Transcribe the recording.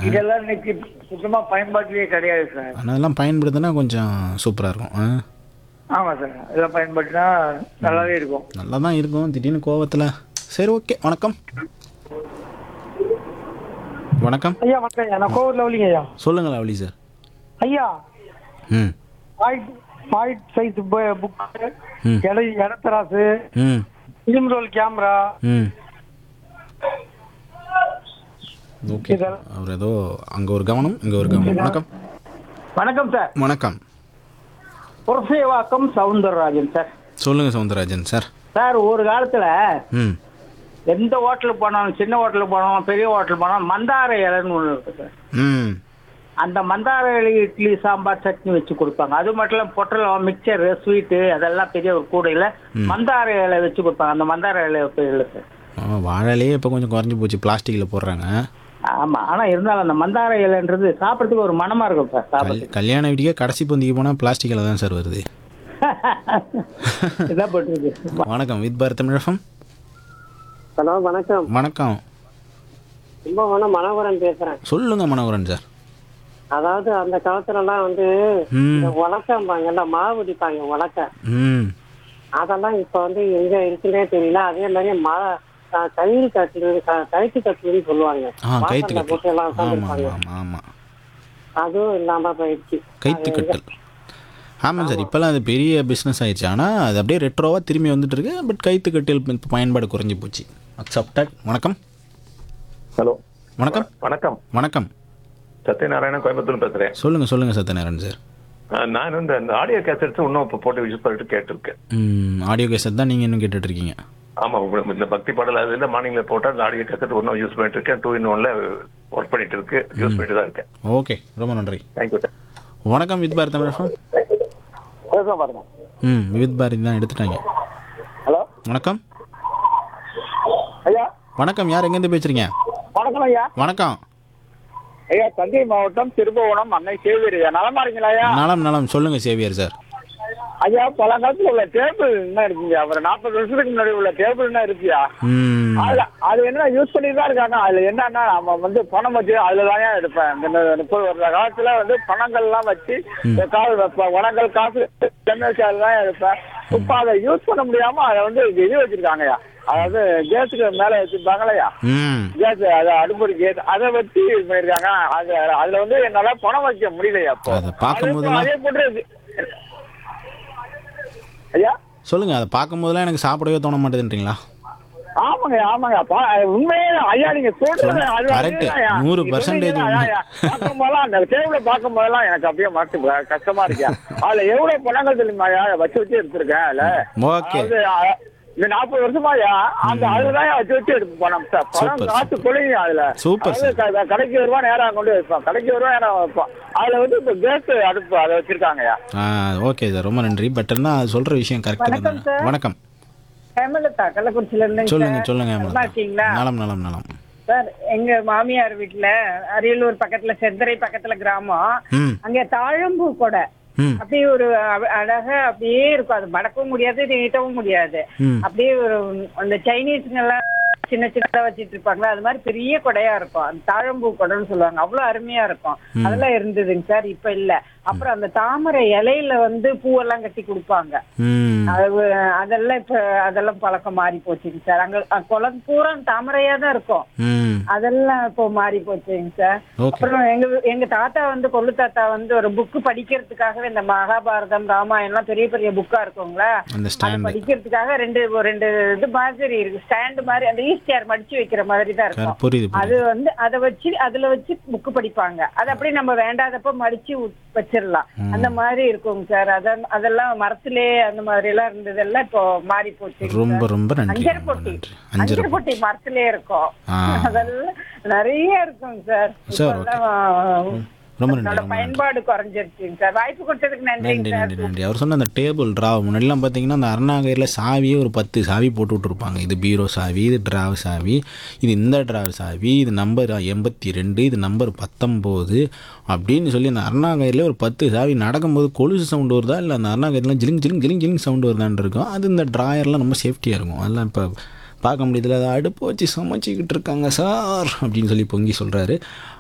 இதெல்லாம் இன்னைக்கு சுத்தமா பயன்பாட்டிலேயே கிடையாது சார் ஆனால் அதெல்லாம் பயன்படுத்தினா கொஞ்சம் சூப்பராக இருக்கும் ஆ ஆமா சார் இதெல்லாம் பயன்படுத்தினா நல்லாவே இருக்கும் நல்லா தான் இருக்கும் திடீர்னு கோவத்தில் சரி ஓகே வணக்கம் வணக்கம் ஐயா வணக்கம் ஐயா நான் கோவில் லவ்லிங்க ஐயா சொல்லுங்கள் லவ்லி சார் ஐயா ம் பாயிண்ட் பாயிண்ட் சைஸ் புக் ம். எடை இடத்தராசு ம் ஃபிலிம் ரோல் கேமரா ம் ஓகே அவர் ஏதோ அங்கே ஒரு கவனம் இங்கே ஒரு கவனம் வணக்கம் வணக்கம் சார் வணக்கம் புரசேவாக்கம் சவுந்தரராஜன் சார் சொல்லுங்கள் சவுந்தரராஜன் சார் சார் ஒரு காலத்துல ம் எந்த ஹோட்டலுக்கு போனாலும் சின்ன ஹோட்டலுக்கு போனாலும் பெரிய ஹோட்டல் போனாலும் மந்தார இலைன்னு ஒன்று இருக்கு சார் ம் அந்த மந்தார இலை இட்லி சாம்பார் சட்னி வச்சு கொடுப்பாங்க அது மட்டும் இல்லாம பொட்டலம் மிக்சர் ஸ்வீட்டு அதெல்லாம் பெரிய ஒரு கூடையில மந்தார இலை வச்சு கொடுப்பாங்க அந்த மந்தார இலை இப்போ இல்லை சார் ஆ, வாழையிலேயே இப்போ கொஞ்சம் குறைஞ்சி போச்சு பிளாஸ்டிக்கில் போடுறாங்க ஆமா ஆனா இருந்தாலும் அந்த மந்தார இலைன்றது சாப்பிட்றதுக்கு ஒரு மனமா இருக்கும் சார் கல் சாப்பிட்றதுக்கு கல்யாண வீட்டுக்கே கடைசி பந்திக்கு போனால் பிளாஸ்டிக்கில் தான் சார் வருது இதான் போட்டுருக்கு வணக்கம் வித் பாரத் தமிழகம் ஹலோ வணக்கம் வணக்கம் கும்பகோணம் மனோகரன் பேசுறேன் சொல்லுங்கள் மனோகரன் சார் அதாவது அந்த காலத்துலலாம் வந்து ம் இந்த உலக்கம்பாங்கல்ல மாவு அடிப்பாங்க உலக்க ம் அதெல்லாம் இப்ப வந்து எங்க இருக்குன்னே தெரியல அதே மாதிரி மா அஹ், கயிறு கட்டு க- கயிற்று கட்டுன்னு சொல்லுவாங்க ஆ கைத்து வாசல்ல போட்டு எல்லாம் கட்டல் ஆமாம் உட்காந்துருப்பாங்க ஆமாம் ஆமாம் அதுவும் இல்லாம போயிடுச்சு கைத்து கட்டல் ஆமாம் சார் இப்போல்லாம் அது பெரிய பிஸ்னஸ் ஆயிடுச்சு ஆனால் அது அப்படியே ரெட்ரோவாக திரும்பி வந்துட்டு இருக்கு பட் கைத்து கட்டில் இப்போ பயன்பாடு குறைஞ்சி போச்சு அக்செப்டட் வணக்கம் ஹலோ வணக்கம் வணக்கம் வணக்கம் சத்யநாராயணன் கோயம்புத்தூர் பேசுறேன் சொல்லுங்கள் சொல்லுங்கள் சத்யநாராயண் சார் அஹ் நான் வந்து அந்த ஆடியோ கேசட்ஸ் இன்னும் இப்போ போட்டு யூஸ் பண்ணிட்டு கேட்டிருக்கேன் ம் ஆடியோ கேசட் தான் நீங்கள் இன்னும் கேட்டுட்டு இருக்கீங்க ஆமா உங்களுக்கு இந்த பக்தி பாடல் அதுல மார்னிங்ல போட்டா அந்த ஆடியோ கேசட் ஒன்றும் யூஸ் பண்ணிட்டு இருக்கேன் டூ இன் ஒன்ல ஒர்க் பண்ணிட்டு இருக்கு யூஸ் பண்ணிட்டு தான் இருக்கேன் ஓகே ரொம்ப நன்றி தேங்க்யூ சார் வணக்கம் வித் பாரத் தமிழகம் பேசுறேன் பாருங்க ம் வித் பாரதி தான் எடுத்துட்டாங்க ஹலோ வணக்கம் ஐயா வணக்கம் யார் எங்கேருந்து பேசுறீங்க வணக்கம் ஐயா வணக்கம் ஐயா தஞ்சை மாவட்டம் திருபுவனம் அன்னை சேவியர் ஐயா நலமா இருக்கீங்களா ஐயா நலம் நலம் சொல்லுங்க சேவியர் சார் ஐயா பழங்காலத்துல உள்ள டேபிள் என்ன இருக்குங்க ஒரு நாற்பது வருஷத்துக்கு முன்னாடி உள்ள டேபிள் என்ன இருக்குயா ம் அதுல அது என்ன யூஸ் பண்ணிட்டு தான் இருக்காங்க அதுல என்னன்னா நம்ம வந்து பணம் வச்சு அதுல தான் எடுப்பேன் இந்த முப்பது வருஷ காலத்துல வந்து பணங்கள்லாம் வச்சு இந்த கால் வைப்பேன் உணங்கள் காசு என்ன வச்சு அதுல தான் எடுப்பேன் இப்ப அதை யூஸ் பண்ண முடியாம அதை வந்து இது வச்சிருக்காங்கய்யா அதாவது கேஸுக்கு மேல வச்சிருப்பாங்களையா ம் கேஸ் அது அடுப்படி கேஸ் அதை வச்சு இது பண்ணிருக்காங்க அது அதுல வந்து என்னால பணம் வைக்க முடியலையா அப்போ அதை பார்க்கும்போதெல்லாம் அதே போட்டு ஐயா சொல்லுங்க அதை பார்க்கும்போதெல்லாம் எனக்கு சாப்பிடவே தோண மாட்டேதுன்றீங்களா ஆமாங்க ஆமாங்க பா- உண்மையே ஐயா நீங்க சொல்றது அது Correct. அதுதான் ஐயா. நூறு நீங்க percentage சொன்னீங்கன்னா, உண்மை. ஐயா, பார்க்கும்போதெல்லாம் அந்த டேபிள பார்க்கும்போதெல்லாம் எனக்கு அப்படியே மனசு கஷ்டமா இருக்கா அதுல எவ்வளவு பணங்கள் தெரியுமா ஐயா வச்சு வச்சு எடுத்திருக்கேன் அதுல ஓகே அதாவது அ- இந்த நாற்பது வருஷமாயா அந்த அதுதான் வச்சு வச்சு எடுப்பு பணம் சார் பணம் Super, காசு கொள்ளைங்க அதுல Super, அதாவது க- கடைக்கு வருவா நேரம் கொண்டு வைப்பான் கடைக்கு வருவா நேரம் வைப்பான் அதுல வந்து இப்ப கேஸ் அடுப்பு அதை வச்சிருக்காங்கய்யா ஆ ஓகே சார் ரொம்ப நன்றி பட் இருந்தால் அது சொல்கிற விஷயம் கரெக்டாக வணக்கம் தான் சார். வணக்கம் ஹேமலதா கள்ளக்குறிச்சியில இருந்தேங்க சொல்லுங்க சார். சொல்லுங்க நல்லா அமலா. இருக்கீங்களா நலம் நலம் நலம் சார் எங்க மாமியார் வீட்டுல அரியலூர் பக்கத்துல செந்தரை பக்கத்துல கிராமம் ம் அங்க தாழம்பூ கொடை ம் அப்படியே ஒரு அ- அழகா அப்படியே இருக்கும் அது மடக்கவும் முடியாது நீட்டவும் முடியாது ம் அப்படியே ஒரு அந்த சைனீஸுங்க எல்லாம் சின்ன சின்னதா வச்சிட்டு இருப்பாங்களா அது மாதிரி பெரிய கொடையா இருக்கும் அந்த தாழம்பூ கொடைன்னு சொல்லுவாங்க அவ்வளவு அருமையா இருக்கும் அதெல்லாம் இருந்ததுங்க சார் இப்ப இல்ல அப்புறம் அந்த தாமரை இலையில வந்து பூவெல்லாம் கட்டி கொடுப்பாங்க ம் அது அதெல்லாம் இப்ப அதெல்லாம் பழக்கம் மாறி போச்சுங்க சார் அங்க அ, குளம் பூரா தாமரையா தான் இருக்கும் ம் அதெல்லாம் இப்போ மாறி போச்சுங்க சார் ஓகே அப்புறம் எங்க எங்க தாத்தா வந்து கொள்ளு தாத்தா வந்து ஒரு புக்கு படிக்கிறதுக்காகவே இந்த மகாபாரதம் ராமாயணம் எல்லாம் பெரிய பெரிய புக்கா இருக்குங்களா அந்த அது ஸ்டாண்டு படிக்கிறதுக்காக ரெண்டு ஒரு ரெண்டு இது மாதிரி இருக்கு ஸ்டாண்ட் மாதிரி அந்த ஈஸ்டியார் மடிச்சு வைக்கிற மாதிரி தான் இருக்கும் புரியுது அது புரியுது வந்து அதை வச்சு அதுல வச்சு புக்கு படிப்பாங்க அது அப்படியே நம்ம வேண்டாதப்ப மடிச்சு உ- வச்சிடலாம் அந்த மாதிரி இருக்குங்க சார் அத அதெல்லாம் மரத்திலே அந்த மாதிரி எல்லாம் இருந்ததெல்லாம் இப்போ மாறி போச்சு ரொம்ப ரொம்ப நன்றி அஞ்சரை ரொம்ப பொட்டி நன்றி அஞ்சரை அஞ்சரை பொட்டி மரத்திலே இருக்கும் ஆ அதெல்லாம் நிறைய இருக்குங்க சார் சார், இப்பெல்லாம் ரொம்ப நன்றி அதோட ரொம்ப நன்றி பயன்பாடு குறைஞ்சிருச்சுங்க சார் வாய்ப்பு கொடுத்ததுக்கு நன்றி நன்றிங்க சார் நன்றி நன்றி அவர் சொன்ன அந்த டேபிள் ட்ரா முன்னாடிலாம் பார்த்தீங்கன்னா அந்த அருணாகரில் சாவியே ஒரு பத்து சாவி போட்டு விட்ருப்பாங்க இது பீரோ சாவி இது ட்ராவ் சாவி இது இந்த ட்ராவ் சாவி இது நம்பர் எண்பத்தி ரெண்டு இது நம்பர் பத்தொம்போது அப்படின்னு சொல்லி அந்த அருணாகரில் ஒரு பத்து சாவி நடக்கும்போது கொலுசு சவுண்டு வருதா இல்லை அந்த அருணாகரிலாம் ஜிலிங் ஜிலிங் ஜிலிங் ஜிலிங் சவுண்டு வருதான்னு இருக்கும் அது இந்த ட்ராயர்லாம் ரொம்ப சேஃப்டியாக இருக்கும் அதெல்லாம் இப்போ பார்க்க முடியுதுல அதை அடுப்பு வச்சு சமைச்சிக்கிட்டு இருக்காங்க சார் அப்படின்னு சொல்லி பொங்கி சொல்கிறாரு